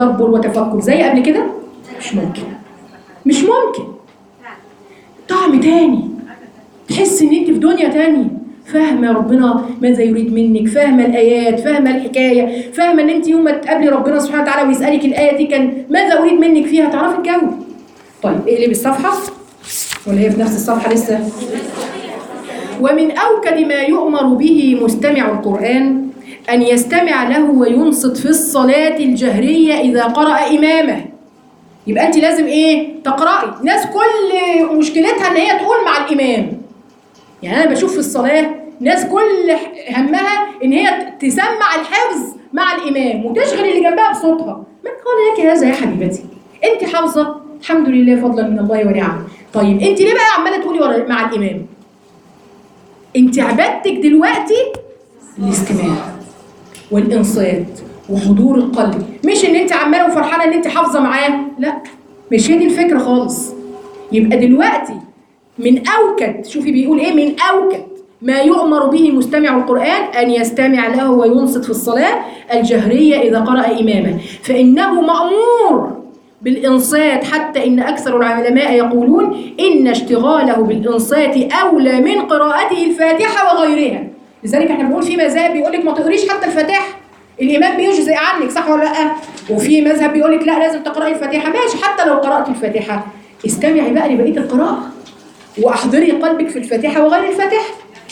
تدبر وتفكر زي قبل كده مش ممكن مش ممكن طعم تاني تحس ان انت في دنيا تانية فاهمه ربنا ماذا يريد منك فاهمه الايات فاهمه الحكايه فاهمه ان انت يوم ما تقابلي ربنا سبحانه وتعالى ويسالك الايه دي كان ماذا اريد منك فيها تعرفي تجاوبي طيب اقلبي الصفحه ولا هي في نفس الصفحه لسه ومن أوكد ما يؤمر به مستمع القرآن أن يستمع له وينصت في الصلاة الجهرية إذا قرأ إمامه يبقى أنت لازم إيه؟ تقرأي ناس كل مشكلتها إن هي تقول مع الإمام يعني أنا بشوف في الصلاة ناس كل همها إن هي تسمع الحفظ مع الإمام وتشغل اللي جنبها بصوتها من قال لك هذا يا حبيبتي أنت حافظة الحمد لله فضلا من الله ونعمه طيب أنت ليه بقى عمالة تقولي ورا- مع الإمام؟ انت عبادتك دلوقتي الاستماع والانصات وحضور القلب مش ان انت عماله وفرحانه ان انت حافظه معاه لا مش هي دي الفكره خالص يبقى دلوقتي من اوكد شوفي بيقول ايه من اوكد ما يؤمر به مستمع القرآن أن يستمع له وينصت في الصلاة الجهرية إذا قرأ إمامه فإنه مأمور بالإنصات حتى إن أكثر العلماء يقولون إن اشتغاله بالإنصات أولى من قراءته الفاتحة وغيرها لذلك احنا بنقول في مذاهب بيقول لك ما تقريش حتى الفاتحة الإمام بيجزئ عنك صح ولا لأ؟ وفي مذهب بيقول لك لا لازم تقرأي الفاتحة ماشي حتى لو قرأت الفاتحة استمعي بقى لبقية القراءة وأحضري قلبك في الفاتحة وغير الفاتحة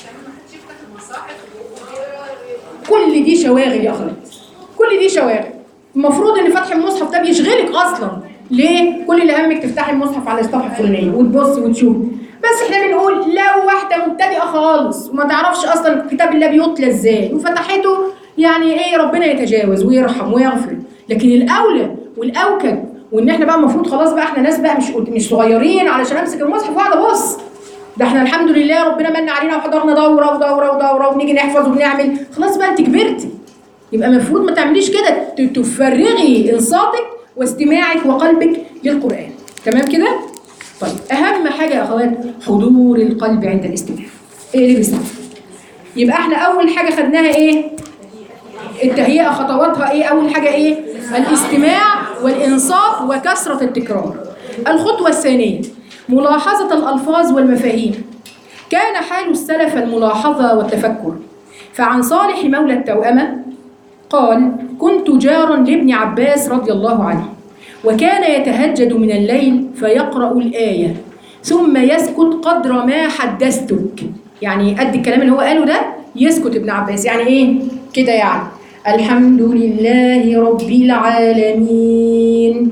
كل دي شواغل يا أخوات كل دي شواغل المفروض ان فتح المصحف ده بيشغلك اصلا ليه كل اللي همك تفتحي المصحف على الصفحه الفلانيه وتبصي وتشوفي بس احنا بنقول لو واحده مبتدئه خالص وما تعرفش اصلا كتاب الله بيتلى ازاي وفتحته يعني ايه ربنا يتجاوز ويرحم ويغفر لكن الاولى والاوكد وان احنا بقى المفروض خلاص بقى احنا ناس بقى مش مش صغيرين علشان امسك المصحف واقعد ابص ده احنا الحمد لله ربنا من علينا وحضرنا دوره ودوره ودوره ونيجي نحفظ وبنعمل خلاص بقى انت كبرتي يبقى المفروض ما تعمليش كده ت- تفرغي انصاتك واستماعك وقلبك للقران تمام كده طيب اهم حاجه يا اخوات حضور القلب عند الاستماع ايه اللي بيسمع يبقى احنا اول حاجه خدناها ايه التهيئه خطواتها ايه اول حاجه ايه الاستماع والانصات وكثره التكرار الخطوه الثانيه ملاحظه الالفاظ والمفاهيم كان حال السلف الملاحظه والتفكر فعن صالح مولى التوأمه قال كنت جارا لابن عباس رضي الله عنه وكان يتهجد من الليل فيقرأ الآية ثم يسكت قدر ما حدثتك يعني قد الكلام اللي هو قاله ده يسكت ابن عباس يعني ايه كده يعني الحمد لله رب العالمين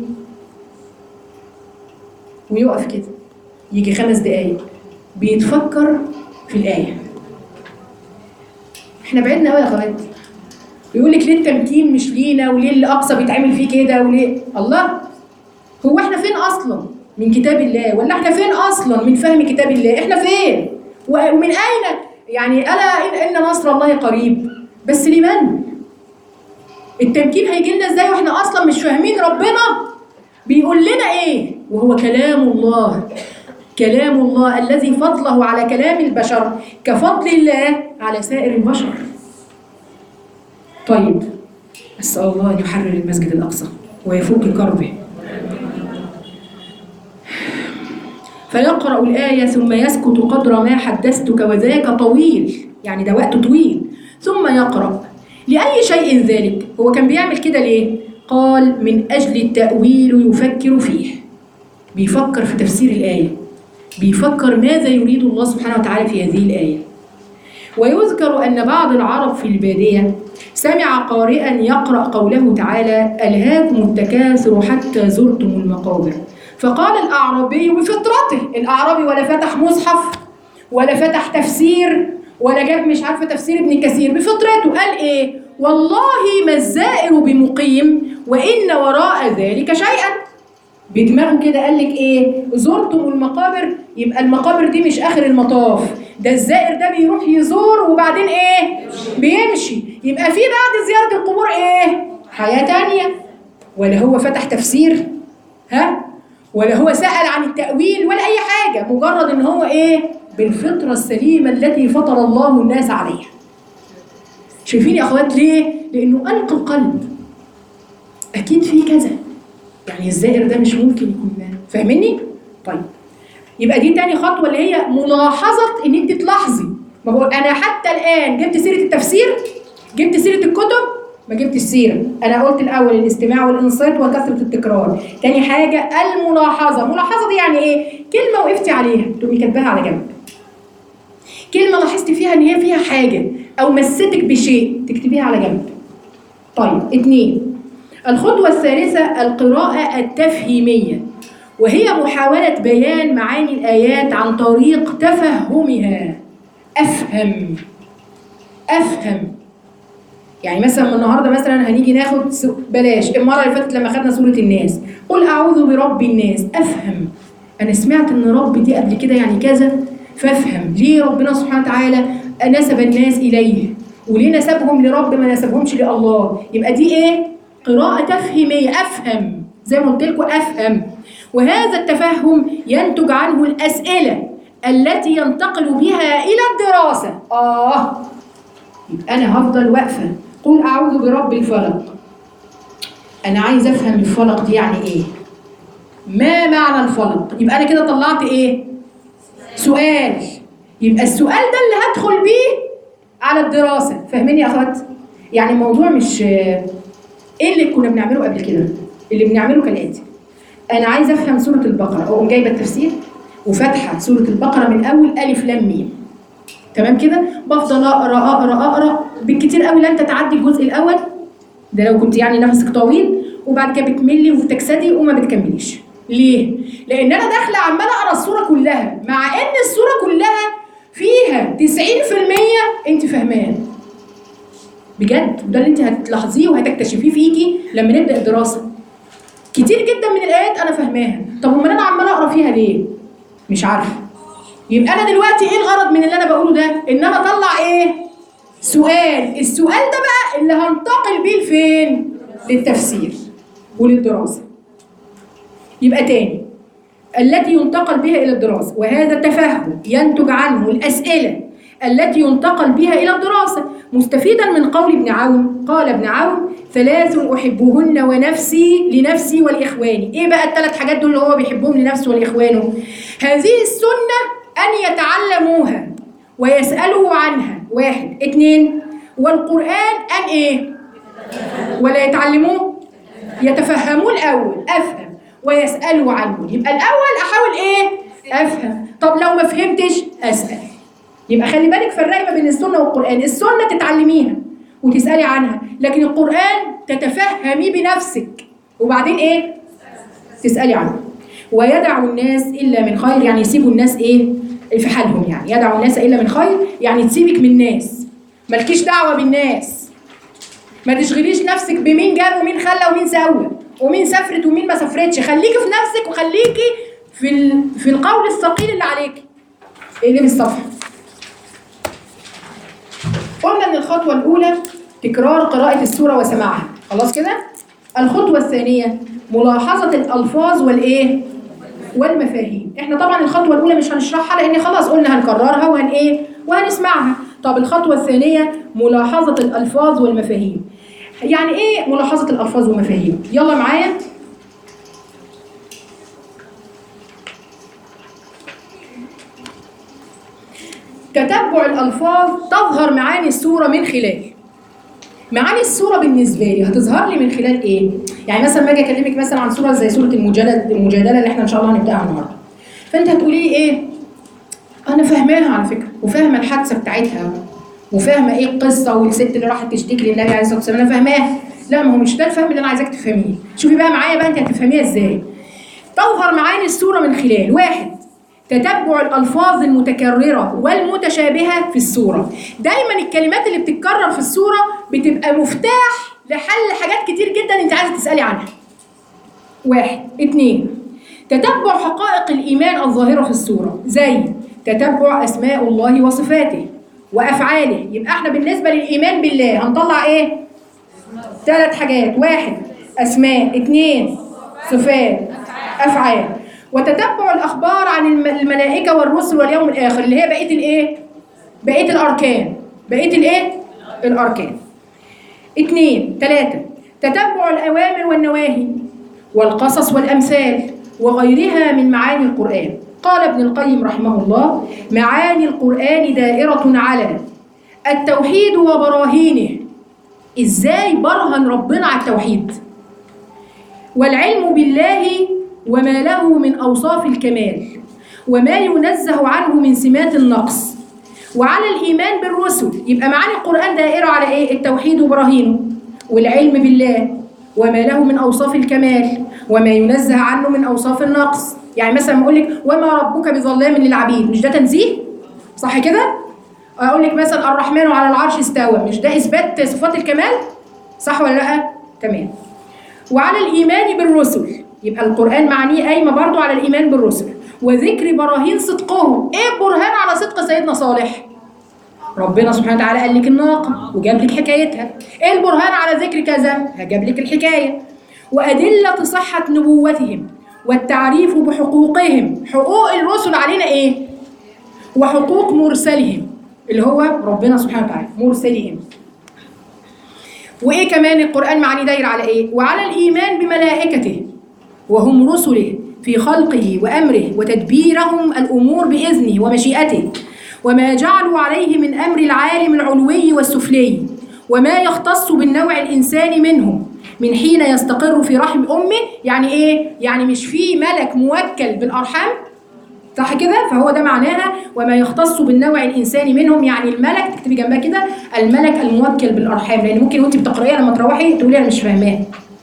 ويقف كده يجي خمس دقايق بيتفكر في الآية احنا بعدنا قوي يا اخوات يقول لك ليه التمكين مش لينا وليه الاقصى بيتعمل فيه كده وليه الله هو احنا فين اصلا من كتاب الله ولا احنا فين اصلا من فهم كتاب الله احنا فين و- ومن اين يعني الا ان إن نصر الله قريب بس لمن التمكين هيجي لنا ازاي واحنا اصلا مش فاهمين ربنا بيقول لنا ايه وهو كلام الله كلام الله الذي فضله على كلام البشر كفضل الله على سائر البشر طيب أسأل الله أن يحرر المسجد الأقصى ويفك كربه فيقرأ الآية ثم يسكت قدر ما حدثتك وذاك طويل يعني ده وقت طويل ثم يقرأ لأي شيء ذلك هو كان بيعمل كده ليه قال من أجل التأويل يفكر فيه بيفكر في تفسير الآية بيفكر ماذا يريد الله سبحانه وتعالى في هذه الآية ويذكر أن بعض العرب في البادية سمع قارئا يقرأ قوله تعالى ألهاكم التكاثر حتى زرتم المقابر فقال الأعرابي بفطرته الأعرابي ولا فتح مصحف ولا فتح تفسير ولا جاب مش عارفة تفسير ابن كثير بفطرته قال إيه والله ما الزائر بمقيم وإن وراء ذلك شيئا بدماغه كده قال لك ايه زرتم المقابر يبقى المقابر دي مش اخر المطاف ده الزائر ده بيروح يزور وبعدين ايه بيمشي يبقى في بعد زيارة القبور ايه حياة تانية ولا هو فتح تفسير ها ولا هو سأل عن التأويل ولا أي حاجة مجرد إن هو إيه بالفطرة السليمة التي فطر الله الناس عليها شايفين يا أخوات ليه؟ لأنه ألقى القلب اكيد في كذا يعني الزائر ده مش ممكن يكون ده فاهمني طيب يبقى دي تاني خطوه اللي هي ملاحظه ان انت تلاحظي ما بقول انا حتى الان جبت سيره التفسير جبت سيره الكتب ما جبتش السيره انا قلت الاول الاستماع والانصات وكثره التكرار تاني حاجه الملاحظه ملاحظه دي يعني ايه كلمه وقفتي عليها تقومي كاتباها على جنب كلمه لاحظتي فيها ان هي فيها حاجه او مستك بشيء تكتبيها على جنب طيب اتنين الخطوة الثالثة القراءة التفهيمية وهي محاولة بيان معاني الآيات عن طريق تفهمها أفهم أفهم يعني مثلا من النهارده مثلا هنيجي ناخد سو... بلاش المره اللي فاتت لما خدنا سوره الناس قل اعوذ برب الناس افهم انا سمعت ان رب دي قبل كده يعني كذا فافهم ليه ربنا سبحانه وتعالى نسب الناس اليه وليه نسبهم لرب ما نسبهمش لله يبقى دي ايه قراءه تفهيميه افهم زي ما قلت لكم افهم وهذا التفهم ينتج عنه الاسئله التي ينتقل بها الى الدراسه اه يبقى انا هفضل واقفه قل اعوذ برب الفلق انا عايز افهم الفلق دي يعني ايه ما معنى الفلق يبقى انا كده طلعت ايه سؤال يبقى السؤال ده اللي هدخل بيه على الدراسه فاهمين يا اخوات يعني الموضوع مش ايه اللي كنا بنعمله قبل كده اللي بنعمله كالاتي انا عايز افهم سوره البقره اقوم جايبه التفسير وفاتحه سوره البقره من اول الف لام ميم تمام كده بفضل اقرا اقرا اقرا بالكتير قوي لن تتعدي الجزء الاول ده لو كنت يعني نفسك طويل وبعد كده بتملي وبتكسدي وما بتكمليش ليه لان انا داخله عماله اقرا الصوره كلها مع ان الصوره كلها فيها 90% انت فاهماه بجد وده اللي انت هتلاحظيه وهتكتشفيه فيكي لما نبدا الدراسه كتير جدا من الايات انا فاهماها طب امال انا عماله اقرا فيها ليه مش عارفه يبقى انا دلوقتي ايه الغرض من اللي انا بقوله ده ان انا اطلع ايه سؤال السؤال ده بقى اللي هنتقل بيه لفين للتفسير وللدراسه يبقى تاني التي ينتقل بها الى الدراسه وهذا التفهم ينتج عنه الاسئله التي ينتقل بها الى الدراسه مستفيدا من قول ابن عون قال ابن عون ثلاث احبهن ونفسي لنفسي ولاخواني ايه بقى الثلاث حاجات دول اللي هو بيحبهم لنفسه ولاخوانه هذه السنه ان يتعلموها ويسالوا عنها واحد اتنين والقران ان ايه ولا يتعلموه يتفهموه الاول افهم ويسالوا عنه يبقى الاول احاول ايه افهم طب لو ما فهمتش اسال يبقى خلي بالك فرقي ما بين السنه والقران السنه تتعلميها وتسالي عنها لكن القران تتفهمي بنفسك وبعدين ايه تسالي عنه ويدع الناس الا من خير يعني يسيبوا الناس ايه في حالهم يعني يدع الناس الا من خير يعني تسيبك من الناس مالكيش دعوه بالناس ما تشغليش نفسك بمين جاب ومين خلى ومين سوى ومين سافرت ومين ما سافرتش خليكي في نفسك وخليكي في ال... في القول الثقيل اللي عليكي اقلبي الصفحه قلنا ان الخطوه الاولى تكرار قراءه السوره وسماعها خلاص كده الخطوه الثانيه ملاحظه الالفاظ والايه والمفاهيم احنا طبعا الخطوه الاولى مش هنشرحها لان خلاص قلنا هنكررها وهن ايه وهنسمعها طب الخطوه الثانيه ملاحظه الالفاظ والمفاهيم يعني ايه ملاحظه الالفاظ والمفاهيم يلا معايا تتبع الالفاظ تظهر معاني السوره من خلال معاني السوره بالنسبه لي هتظهر لي من خلال ايه يعني مثلا ما اجي اكلمك مثلا عن سوره زي سوره المجادله المجادله اللي احنا ان شاء الله هنبداها النهارده فانت هتقولي لي ايه انا فاهماها على فكره وفاهمه الحادثه بتاعتها وفاهمه ايه القصه والست اللي راحت تشتكي للنبي عليه الصلاه والسلام انا فاهماها لا ما هو مش ده الفهم اللي انا عايزاك تفهميه شوفي بقى معايا بقى انت هتفهميها ازاي تظهر معاني السوره من خلال واحد تتبع الالفاظ المتكرره والمتشابهه في السوره دايما الكلمات اللي بتتكرر في السوره بتبقى مفتاح لحل حاجات كتير جدا انت عايزه تسالي عنها واحد اتنين تتبع حقائق الايمان الظاهره في السوره زي تتبع اسماء الله وصفاته وافعاله يبقى احنا بالنسبه للايمان بالله هنطلع ايه ثلاث حاجات واحد اسماء اثنين صفات افعال وتتبع الاخبار عن الم- الملائكه والرسل واليوم الاخر اللي هي بقيه الايه بقيه الاركان بقيه الايه الاركان اثنين ثلاثه تتبع الأوامر والنواهي والقصص والأمثال وغيرها من معاني القرآن قال ابن القيم رحمه الله معاني القرآن دائرة على التوحيد وبراهينه ازاي برهن ربنا على التوحيد والعلم بالله وما له من اوصاف الكمال وما ينزه عنه من سمات النقص وعلى الايمان بالرسل يبقى معاني القران دائره على ايه التوحيد وبراهينه والعلم بالله وما له من اوصاف الكمال وما ينزه عنه من اوصاف النقص يعني مثلا اقول لك وما ربك بظلام للعبيد مش ده تنزيه صح كده اقول لك مثلا الرحمن على العرش استوى مش ده اثبات صفات الكمال صح ولا لا تمام وعلى الايمان بالرسل يبقى القران معنيه قايمه برضو على الايمان بالرسل وذكر براهين صدقهم ايه البرهان على صدق سيدنا صالح ربنا سبحانه وتعالى قال لك الناقه وجاب لك حكايتها ايه البرهان على ذكر كذا هجاب لك الحكايه وادله صحه نبوتهم والتعريف بحقوقهم حقوق الرسل علينا ايه وحقوق مرسلهم اللي هو ربنا سبحانه وتعالى مرسلهم وايه كمان القران معني داير على ايه وعلى الايمان بملائكته وهم رسله في خلقه وامره وتدبيرهم الامور باذنه ومشيئته وما جعلوا عليه من امر العالم العلوي والسفلي وما يختص بالنوع الانساني منهم من حين يستقر في رحم امه يعني ايه يعني مش في ملك موكل بالارحام صح كده فهو ده معناها وما يختص بالنوع الانساني منهم يعني الملك تكتبي جنبها كده الملك الموكل بالارحام لان ممكن وانت بتقرايها لما تروحي تقولي انا مش فاهماها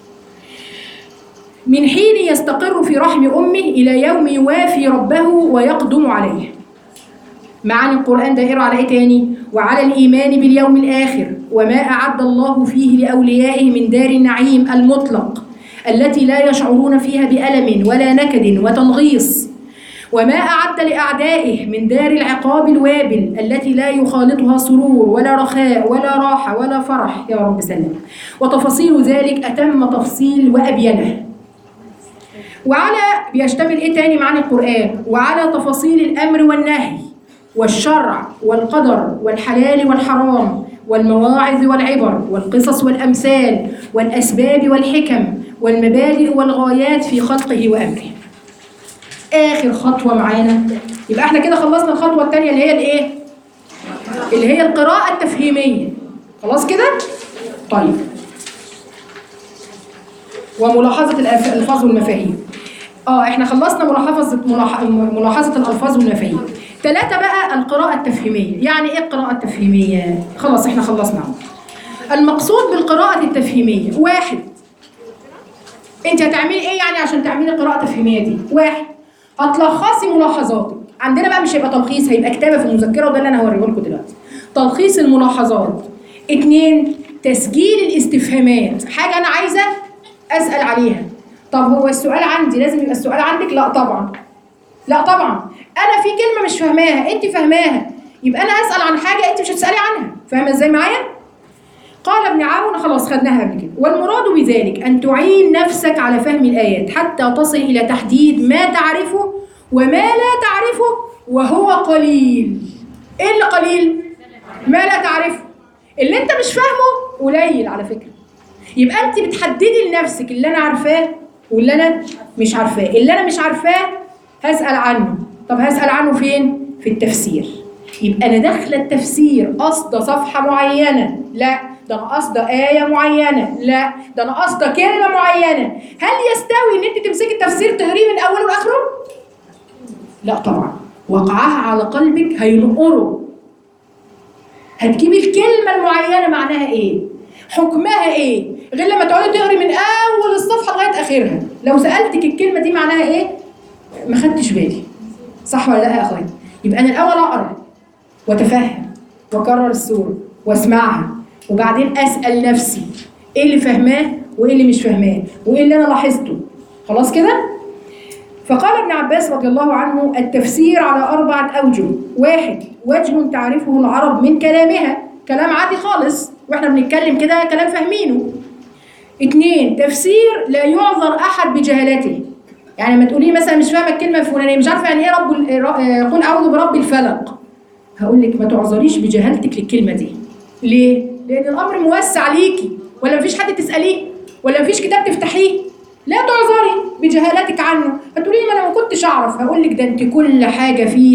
من حين يستقر في رحم امه الى يوم يوافي ربه ويقدم عليه معاني القرآن دائرة على إيه تاني؟ وعلى الإيمان باليوم الآخر وما أعد الله فيه لأوليائه من دار النعيم المطلق التي لا يشعرون فيها بألم ولا نكد وتنغيص وما أعد لأعدائه من دار العقاب الوابل التي لا يخالطها سرور ولا رخاء ولا راحة ولا فرح يا رب سلم وتفاصيل ذلك أتم تفصيل وأبينه وعلى بيشتمل ايه تاني معنى القرآن وعلى تفاصيل الأمر والنهي والشرع والقدر والحلال والحرام والمواعظ والعبر والقصص والأمثال والأسباب والحكم والمبادئ والغايات في خلقه وأمره آخر خطوة معانا يبقى احنا كده خلصنا الخطوة التانية اللي هي الايه؟ اللي هي القراءة التفهيمية خلاص كده؟ طيب وملاحظة الألف- الألفاظ والمفاهيم اه احنا خلصنا ملاحظة ملاح- ملاحظة الألفاظ والمفاهيم ثلاثة بقى القراءة التفهيمية يعني ايه القراءة التفهيمية؟ خلاص احنا خلصنا اهو. المقصود بالقراءة التفهيمية واحد انت هتعملي ايه يعني عشان تعملي القراءة التفهيمية دي؟ واحد هتلخصي ملاحظاتك عندنا بقى مش هيبقى تلخيص هيبقى كتابة في المذكرة وده اللي انا هوريه لكم دلوقتي تلخيص الملاحظات اتنين تسجيل الاستفهامات حاجة انا عايزة اسأل عليها طب هو السؤال عندي لازم يبقى السؤال عندك لا طبعا لا طبعا انا في كلمه مش فاهماها انت فاهماها يبقى انا اسال عن حاجه انت مش هتسالي عنها فاهمه ازاي معايا قال ابن عون خلاص خدناها قبل كده والمراد بذلك ان تعين نفسك على فهم الايات حتى تصل الى تحديد ما تعرفه وما لا تعرفه وهو قليل ايه اللي قليل ما لا تعرفه اللي انت مش فاهمه قليل على فكره يبقى انت بتحددي لنفسك اللي انا عارفاه واللي انا مش عارفاه اللي انا مش عارفاه هسال عنه طب هسال عنه فين في التفسير يبقى انا داخله التفسير قصده صفحه معينه لا ده انا قصده ايه معينه لا ده انا قصده كلمه معينه هل يستوي ان انت تمسكي التفسير تقريه من اوله لاخره لا طبعا وقعها على قلبك هينقره هتجيبي الكلمة المعينة معناها ايه؟ حكمها ايه؟ غير لما تقعدي تقري من اول الصفحة لغاية اخرها، لو سألتك الكلمة دي معناها ايه؟ ما خدتش بالي. صح ولا لا يا اخواتي؟ يبقى انا الاول اقرا واتفهم واكرر السورة واسمعها وبعدين اسأل نفسي ايه اللي فاهماه وايه اللي مش فاهماه وايه اللي انا لاحظته. خلاص كده؟ فقال ابن عباس رضي الله عنه التفسير على أربعة أوجه واحد وجه تعرفه العرب من كلامها كلام عادي خالص واحنا بنتكلم كده كلام فاهمينه اتنين تفسير لا يعذر أحد بجهالته يعني ما تقولي مثلا مش فاهمه الكلمه الفلانيه مش عارفه يعني ايه رب ال- ر- آه، قل اعوذ برب الفلق هقول لك ما تعذريش بجهالتك للكلمه دي ليه لان الامر موسع ليكي ولا مفيش حد تساليه ولا مفيش كتاب تفتحيه لا تعذري بجهالتك عنه هتقولي لي ما انا ما كنتش اعرف هقول لك ده انت كل حاجه فيه